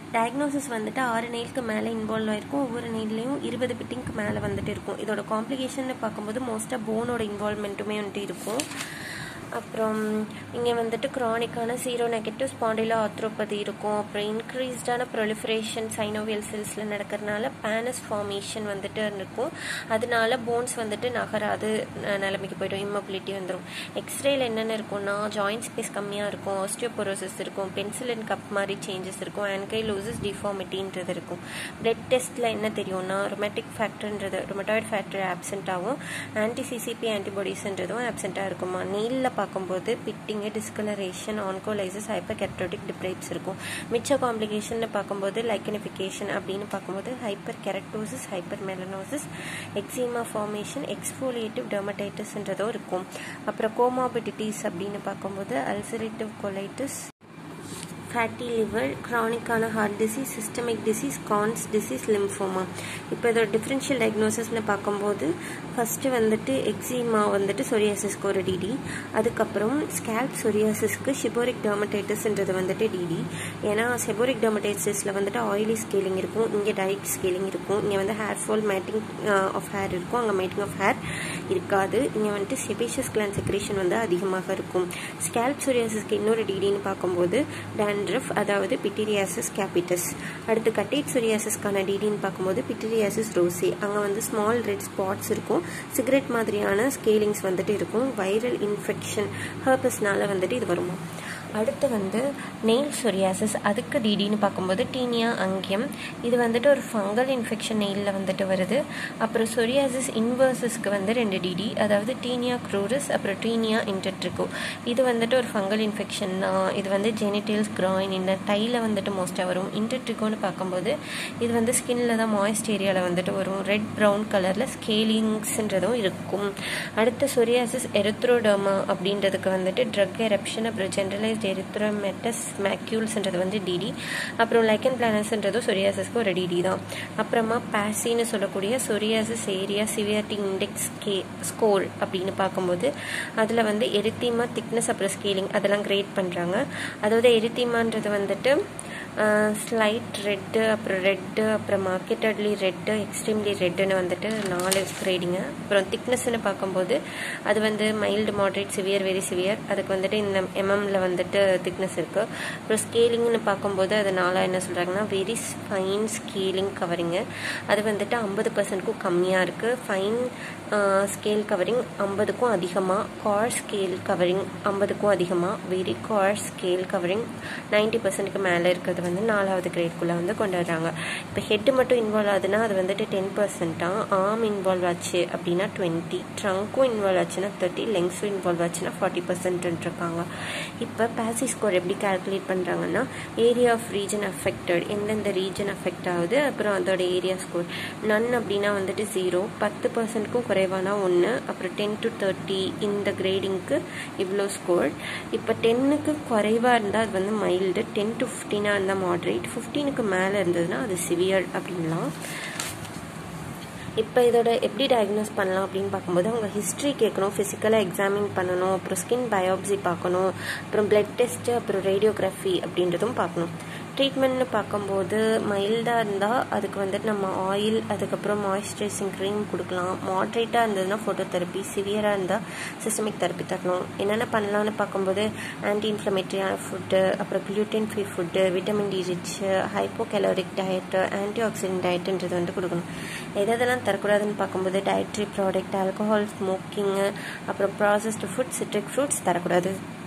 diagnosis வந்துட்டு ஆறு நெயிலுக்கு மேலே இன்வால்வ் ஆயிருக்கும் ஒவ்வொரு நெயிலையும் இருபது பிட்டிங்க்கு மேலே வந்துட்டு இருக்கும் இதோட காம்ப்ளிகேஷன் பார்க்கும்போது மோஸ்ட்டாக போனோட இன்வால்மெண்ட்டுமே வந்துட்டு இருக்கும் அப்புறம் இங்கே வந்துட்டு க்ரானிக்கான சீரோ நெகட்டிவ் ஸ்பாண்டிலோ ஆத்ரோபதி இருக்கும் அப்புறம் இன்க்ரீஸ்டான ப்ரொலிஃபரேஷன் சைனோவியல் செல்ஸில் நடக்கிறதுனால பேனஸ் ஃபார்மேஷன் வந்துட்டு இருக்கும் அதனால போன்ஸ் வந்துட்டு நகராது நிலைமைக்கு போய்டும் இம்மபிலிட்டி வந்துடும் எக்ஸ்ரேல என்னென்ன இருக்கும்னா ஜாயிண்ட் ஸ்பேஸ் கம்மியாக இருக்கும் ஆஸ்டியோபோரோசிஸ் இருக்கும் பென்சிலின் கப் மாதிரி சேஞ்சஸ் இருக்கும் ஆன்கைலோசிஸ் டிஃபார்மிட்டின்றது இருக்கும் பிளட் டெஸ்ட்டில் என்ன தெரியும்னா ரொமேட்டிக் ஃபேக்டர்ன்றது ரொமட்டாய்டு ஃபேக்டர் ஆப்சென்ட் ஆகும் ஆன்டி சிசிபி ஆன்டிபாடிஸ்ன்றதும் ஆப்சென்ட்டாக இருக்குமா நீலில் பார்க்கும்போது pitting discoloration onycholysis hyperkeratotic debris இருக்கும் மிச்ச காம்ப்ளிகேஷன் பார்க்கும்போது லைக்கனிஃபிகேஷன் அப்படின்னு பார்க்கும்போது hyperkeratosis hypermelanosis eczema formation exfoliative டெர்மடைட்டிஸ்ன்றதும் இருக்கும் அப்புறம் கோமாபிடிட்டிஸ் அப்படின்னு பார்க்கும்போது அல்சரேட்டிவ் கொலைட்டிஸ் ஃபேட்டி லிவர் க்ரானிக்கான heart disease systemic disease Crohn's disease lymphoma இப்போ இதோட டிஃப்ரென்ஷியல் டயக்னோசிஸ்னு பார்க்கும்போது ஃபஸ்ட்டு வந்துட்டு எக்ஸிமா வந்துட்டு சொரியாசிஸ்க்கு ஒரு டிடி அதுக்கப்புறம் ஸ்கேல்ப் சொரியாசிஸ்க்கு ஷிபோரிக் டெர்மடைட்டிஸ்ன்றது வந்துட்டு டிடி ஏன்னா செபோரிக் டெர்மடைட்டிஸில் வந்துட்டு ஆயிலி ஸ்கேலிங் இருக்கும் இங்கே டைரக்ட் ஸ்கேலிங் இருக்கும் இங்கே வந்து hair fall matting of hair இருக்கும் அங்கே மேட்டிங் ஆஃப் ஹேர் இருக்காது இங்கே வந்துட்டு செபேஷியஸ் கிளான் செக்ரேஷன் வந்து அதிகமாக இருக்கும் ஸ்கேல்ப் சொரியாசிஸ்க்கு இன்னொரு டிடின்னு பார்க்கும்போது டேண்ட்ரஃப் அதாவது பிட்டிரியாசிஸ் கேபிட்டஸ் அடுத்து கட்டேட் சொரியாசிஸ்க்கான டிடின்னு பார்க்கும்போது பிட்டிரியாசிஸ் ரோசி அங்கே வந்து ஸ்மால் ரெட் ஸ்பாட்ஸ் இருக்கும் சிகரெட் மாதிரியான ஸ்கேலிங்ஸ் வந்துட்டு இருக்கும் வைரல் இன்ஃபெக்ஷன் ஹர்பஸ்னால வந்துட்டு இது வருமா அடுத்து வந்து நெயில் சொரியாசிஸ் அதுக்கு டிடின்னு பார்க்கும்போது டீனியா அங்கியம் இது வந்துட்டு ஒரு ஃபங்கல் இன்ஃபெக்ஷன் நெயிலில் வந்துட்டு வருது அப்புறம் சொரியாசிஸ் இன்வர்சஸ்க்கு வந்து ரெண்டு டிடி அதாவது டீனியா க்ரூரஸ் அப்புறம் டீனியா இன்டர்ட்ரிகோ இது வந்துட்டு ஒரு ஃபங்கல் இன்ஃபெக்ஷன் தான் இது வந்து ஜெனிட்டல்ஸ் கிராயின் இந்த டையில் வந்துட்டு மோஸ்ட்டாக வரும் இன்டர்ட்ரிகோன்னு பார்க்கும்போது இது வந்து ஸ்கின்ல தான் மாய்ஸ்ட் ஏரியாவில் வந்துட்டு வரும் ரெட் ப்ரௌன் கலரில் ஸ்கேலிங்ஸ்ன்றதும் இருக்கும் அடுத்த சொரியாசிஸ் எரித்ரோடர்மா அப்படின்றதுக்கு வந்துட்டு ட்ரக் எரப்ஷன் அப்புறம் ஜென்ரலைஸ் எரித்ரோமெட்டஸ் மேக்யூல்ஸ்ன்றது வந்து டிடி அப்புறம் லைக்கன் பிளானஸ்ன்றதும் சொரியாசிஸ்க்கு ஒரு டிடி தான் அப்புறமா பேசின்னு சொல்லக்கூடிய psoriasis area severity index K score அப்படின்னு பார்க்கும்போது அதில் வந்து எரித்தீமா திக்னஸ் அப்புறம் ஸ்கேலிங் அதெல்லாம் கிரேட் பண்ணுறாங்க அதாவது எரித்தீமான்றது வந்துட்டு ஸ்லைட் ரெட்டு அப்புறம் ரெட்டு அப்புறம் மார்க்கெட்டட்லி ரெட்டு எக்ஸ்ட்ரீம்லி ரெட்டுன்னு வந்துட்டு நாலு கிரேடிங்க அப்புறம் திக்னஸ்ன்னு பார்க்கும்போது அது வந்து mild moderate severe very severe அதுக்கு வந்துட்டு இந்த எம்எம்ல வந்துட்டு திக்னஸ் இருக்குது அப்புறம் ஸ்கேலிங்னு பார்க்கும்போது அது நாளாக என்ன சொல்கிறாங்கன்னா வெரி ஃபைன் ஸ்கேலிங் கவரிங்கு அது வந்துட்டு ஐம்பது பர்சன்ட்க்கும் கம்மியாக இருக்குது ஃபைன் ஸ்கேல் கவரிங் ஐம்பதுக்கும் அதிகமாக கார் ஸ்கேல் கவரிங் ஐம்பதுக்கும் அதிகமாக வெரி கார் ஸ்கேல் கவரிங் நைன்டி பர்சன்ட்டுக்கு மேலே இருக்கிறது வந்து நாலாவது கிரேட்குள்ளே வந்து கொண்டு வர்றாங்க இப்போ ஹெட்டு மட்டும் இன்வால்வ் ஆகுதுன்னா அது வந்துட்டு டென் பர்சன்ட்டாக ஆர்ம் இன்வால்வ் ஆச்சு அப்படின்னா டுவெண்ட்டி ட்ரங்க்கும் இன்வால்வ் ஆச்சுன்னா தேர்ட்டி லெங்ஸும் இன்வால்வ் ஆச்சுன்னா ஃபார்ட்டி பர்சன்ட் இருக்காங்க இப்போ பேசி ஸ்கோர் எப்படி கால்குலேட் பண்ணுறாங்கன்னா ஏரியா ஆஃப் ரீஜன் அஃபெக்டட் எந்தெந்த ரீஜன் அஃபெக்ட் ஆகுது அப்புறம் அதோட ஏரியா ஸ்கோர் நன் அப்படின்னா வந்துட்டு ஜீரோ பத்து பர்சன்ட்க்கும் குறைவானா ஒன்று அப்புறம் டென் டு தேர்ட்டி இந்த கிரேடிங்க்கு இவ்வளோ ஸ்கோர் இப்போ டென்னுக்கு குறைவாக இருந்தால் அது வந்து மைல்டு டென் டு ஃபிஃப்டீனாக இருந்தால் மாட்ரேட் ஃபிஃப்டீனுக்கு மேலே இருந்ததுன்னா அது சிவியர் அப்படின்லாம் இப்போ இதோட எப்படி டயக்னோஸ் பண்ணலாம் அப்படின்னு பார்க்கும்போது அவங்க ஹிஸ்ட்ரி கேட்கணும் ஃபிசிக்கலாக எக்ஸாமின் பண்ணணும் அப்புறம் ஸ்கின் பயோப்சி பார்க்கணும் அப்புறம் பிளட் டெஸ்ட்டு அப்புறம் ரேடியோகிராஃபி அப்படின்றதும் பார்க்கணும் ட்ரீட்மெண்ட்னு பார்க்கும்போது மைல்டாக இருந்தால் அதுக்கு வந்துட்டு நம்ம ஆயில் அதுக்கப்புறம் மாய்ஸ்சரைசிங் க்ரீம் கொடுக்கலாம் மாட்ரேட்டாக இருந்ததுன்னா ஃபோட்டோ தெரப்பி சிவியராக இருந்தால் சிஸ்டமிக் தெரப்பி தரணும் என்னென்ன பண்ணலாம்னு பார்க்கும்போது ஆன்டி இன்ஃப்ளமேட்டரியான ஃபுட்டு அப்புறம் gluten free food vitamin D rich hypocaloric diet antioxidant டயட்டுன்றது வந்து கொடுக்கணும் எது எதெல்லாம் தரக்கூடாதுன்னு பார்க்கும்போது டயட்ரி ப்ராடக்ட் ஆல்கஹால் ஸ்மோக்கிங்கு அப்புறம் ப்ராசஸ்டு ஃபுட் சிட்ரிக் ஃப்ரூட்ஸ் தரக்கூடாது